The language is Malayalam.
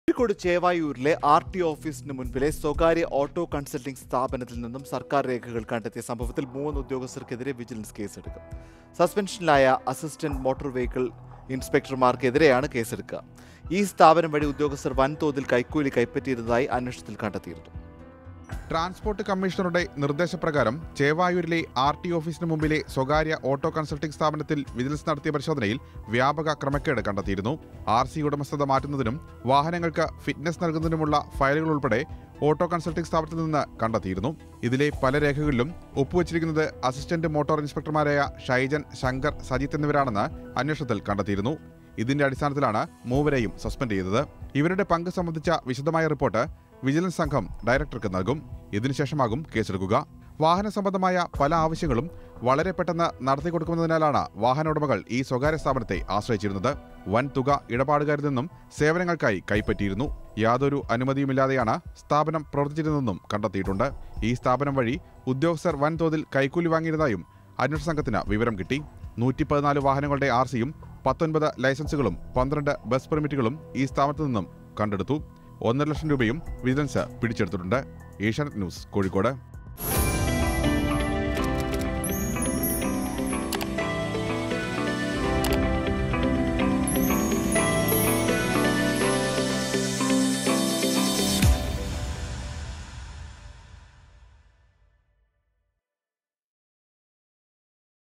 കോഴിക്കോട് ചേവായൂരിലെ ആർ ടി ഓഫീസിന് മുൻപിലെ സ്വകാര്യ ഓട്ടോ കൺസൾട്ടിംഗ് സ്ഥാപനത്തിൽ നിന്നും സർക്കാർ രേഖകൾ കണ്ടെത്തിയ സംഭവത്തിൽ മൂന്ന് ഉദ്യോഗസ്ഥർക്കെതിരെ വിജിലൻസ് കേസെടുക്കും സസ്പെൻഷനിലായ അസിസ്റ്റന്റ് മോട്ടോർ വെഹിക്കിൾ ഇൻസ്പെക്ടർമാർക്കെതിരെയാണ് കേസെടുക്കുക ഈ സ്ഥാപനം വഴി ഉദ്യോഗസ്ഥർ വൻതോതിൽ കൈക്കൂലി കൈപ്പറ്റിയിരുന്നതായി അന്വേഷണത്തിൽ കണ്ടെത്തിയിരുന്നു ട്രാൻസ്പോർട്ട് കമ്മീഷണറുടെ നിർദ്ദേശപ്രകാരം ചേവായൂരിലെ ആർ ടി ഓഫീസിന് മുമ്പിലെ സ്വകാര്യ ഓട്ടോ കൺസൾട്ടിംഗ് സ്ഥാപനത്തിൽ വിജിലൻസ് നടത്തിയ പരിശോധനയിൽ വ്യാപക ക്രമക്കേട് കണ്ടെത്തിയിരുന്നു ആർ സി ഉടമസ്ഥത മാറ്റുന്നതിനും വാഹനങ്ങൾക്ക് ഫിറ്റ്നസ് നൽകുന്നതിനുമുള്ള ഫയലുകൾ ഉൾപ്പെടെ ഓട്ടോ കൺസൾട്ടിംഗ് സ്ഥാപനത്തിൽ നിന്ന് കണ്ടെത്തിയിരുന്നു ഇതിലെ പല രേഖകളിലും ഒപ്പുവച്ചിരിക്കുന്നത് അസിസ്റ്റന്റ് മോട്ടോർ ഇൻസ്പെക്ടർമാരായ ഷൈജൻ ശങ്കർ സജിത്ത് എന്നിവരാണെന്ന് അന്വേഷണത്തിൽ കണ്ടെത്തിയിരുന്നു ഇതിന്റെ അടിസ്ഥാനത്തിലാണ് മൂവരെയും സസ്പെൻഡ് ചെയ്തത് ഇവരുടെ പങ്ക് സംബന്ധിച്ച വിശദമായ റിപ്പോർട്ട് വിജിലൻസ് സംഘം ഡയറക്ടർക്ക് നൽകും ഇതിനുശേഷമാകും കേസെടുക്കുക വാഹന സംബന്ധമായ പല ആവശ്യങ്ങളും വളരെ പെട്ടെന്ന് നടത്തിക്കൊടുക്കുന്നതിനാലാണ് വാഹന ഉടമകൾ ഈ സ്വകാര്യ സ്ഥാപനത്തെ ആശ്രയിച്ചിരുന്നത് വൻ തുക ഇടപാടുകാരിൽ നിന്നും സേവനങ്ങൾക്കായി കൈപ്പറ്റിയിരുന്നു യാതൊരു അനുമതിയുമില്ലാതെയാണ് സ്ഥാപനം പ്രവർത്തിച്ചിരുന്നതെന്നും കണ്ടെത്തിയിട്ടുണ്ട് ഈ സ്ഥാപനം വഴി ഉദ്യോഗസ്ഥർ വൻതോതിൽ കൈക്കൂലി വാങ്ങിയതായും അന്വേഷണ സംഘത്തിന് വിവരം കിട്ടി നൂറ്റി പതിനാല് വാഹനങ്ങളുടെ ആർ സിയും പത്തൊൻപത് ലൈസൻസുകളും പന്ത്രണ്ട് ബസ് പെർമിറ്റുകളും ഈ സ്ഥാപനത്തിൽ നിന്നും കണ്ടെടുത്തു ഒന്നര ലക്ഷം രൂപയും വിജിലൻസ് പിടിച്ചെടുത്തിട്ടുണ്ട് ഏഷ്യാനെറ്റ് ന്യൂസ് കോഴിക്കോട്